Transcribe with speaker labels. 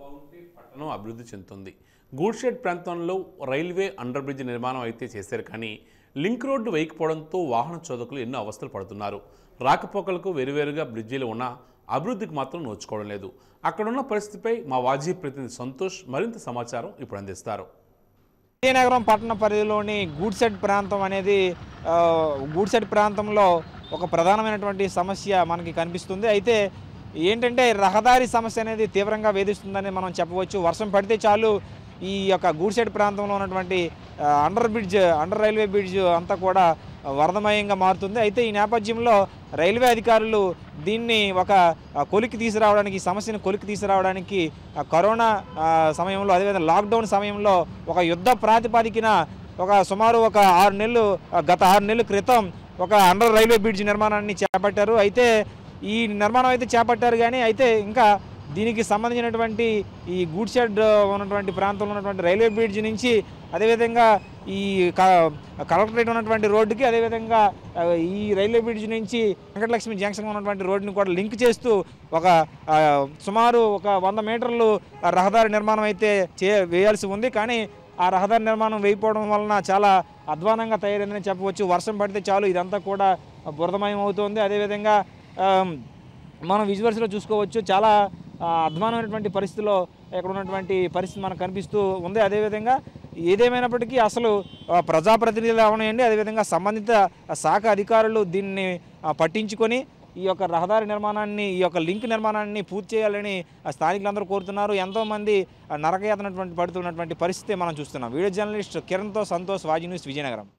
Speaker 1: బాగుంటే పట్టణం అభివృద్ధి చెందుతుంది గూడ్షెడ్ ప్రాంతంలో రైల్వే అండర్ బ్రిడ్జ్ నిర్మాణం అయితే చేశారు కానీ లింక్ రోడ్డు వేయకపోవడంతో వాహన చోదకులు ఎన్నో అవస్థలు పడుతున్నారు రాకపోకలకు వేరువేరుగా బ్రిడ్జీలు ఉన్నా అభివృద్ధికి మాత్రం నోచుకోవడం లేదు అక్కడున్న పరిస్థితిపై మా వాజీ ప్రతినిధి సంతోష్ మరింత సమాచారం ఇప్పుడు అందిస్తారు
Speaker 2: విజయనగరం పట్టణ పరిధిలోని గూడ్సెడ్ ప్రాంతం అనేది ఆ, గూడ్సెడ్ ప్రాంతంలో ఒక ప్రధానమైనటువంటి సమస్య మనకి కనిపిస్తుంది అయితే ఏంటంటే రహదారి సమస్య అనేది తీవ్రంగా వేధిస్తుందని మనం చెప్పవచ్చు వర్షం పడితే చాలు ఈ యొక్క గూడ్సెడ్ ప్రాంతంలో ఉన్నటువంటి ఆ, under bridge under railway bridge అంతా కూడా వరదమయంగా మారుతుంది అయితే ఈ నేపథ్యంలో రైల్వే అధికారులు దీన్ని ఒక ఆ, కొలికి తీసుకురావడానికి ఈ సమస్యను కొలికి తీసుకురావడానికి ఆ, కరోనా ఆ, సమయంలో అదేవిధంగా లాక్డౌన్ సమయంలో ఒక యుద్ధ ప్రాతిపదికన ఒక సుమారు ఒక ఆరు నెలలు ఆ, గత ఆరు నెలల క్రితం ఒక అండర్ రైల్వే బ్రిడ్జ్ నిర్మాణాన్ని చేపట్టారు అయితే ఈ నిర్మాణం అయితే చేపట్టారు కానీ అయితే ఇంకా దీనికి సంబంధించినటువంటి ఈ గూడ్ షెడ్ ఉన్నటువంటి ప్రాంతంలో ఉన్నటువంటి రైల్వే బ్రిడ్జ్ నుంచి అదేవిధంగా ఈ క- కలెక్టరేట్ ఉన్నటువంటి రోడ్డుకి అదేవిధంగా ఆ, ఈ రైల్వే బ్రిడ్జ్ నుంచి వెంకటలక్ష్మి జంక్షన్ ఉన్నటువంటి రోడ్డుని కూడా లింక్ చేస్తూ ఒక ఆ, సుమారు ఒక వంద మీటర్లు ఆ రహదారి నిర్మాణం అయితే చే వేయాల్సి ఉంది కానీ ఆ రహదారి నిర్మాణం వేయకపోవడం వలన చాలా అధ్వానంగా తయారైందని చెప్పవచ్చు వర్షం పడితే చాలు ఇదంతా కూడా బురదమయం అవుతుంది అదేవిధంగా ఆమ్, మనం విజువల్స్లో చూసుకోవచ్చు చాలా ఆ, అధ్వానమైనటువంటి పరిస్థితిలో ఇక్కడ ఉన్నటువంటి పరిస్థితి మనకు కనిపిస్తూ ఉంది అదేవిధంగా ఏదేమైనప్పటికీ అసలు ఆ, ప్రజాప్రతినిధులు అవనండి అదేవిధంగా సంబంధిత శాఖ అధికారులు దీన్ని ఆ, పట్టించుకొని ఈ యొక్క రహదారి నిర్మాణాన్ని ఈ యొక్క లింక్ నిర్మాణాన్ని పూర్తి చేయాలని ఆ, స్థానికులందరూ కోరుతున్నారు ఎంతోమంది ఆ, నరకయాతనటువంటి పడుతున్నటువంటి పరిస్థితి మనం చూస్తున్నాం వీడియో జర్నలిస్ట్ కిరణ్తో సంతోష్ వాజీ న్యూస్ విజయనగరం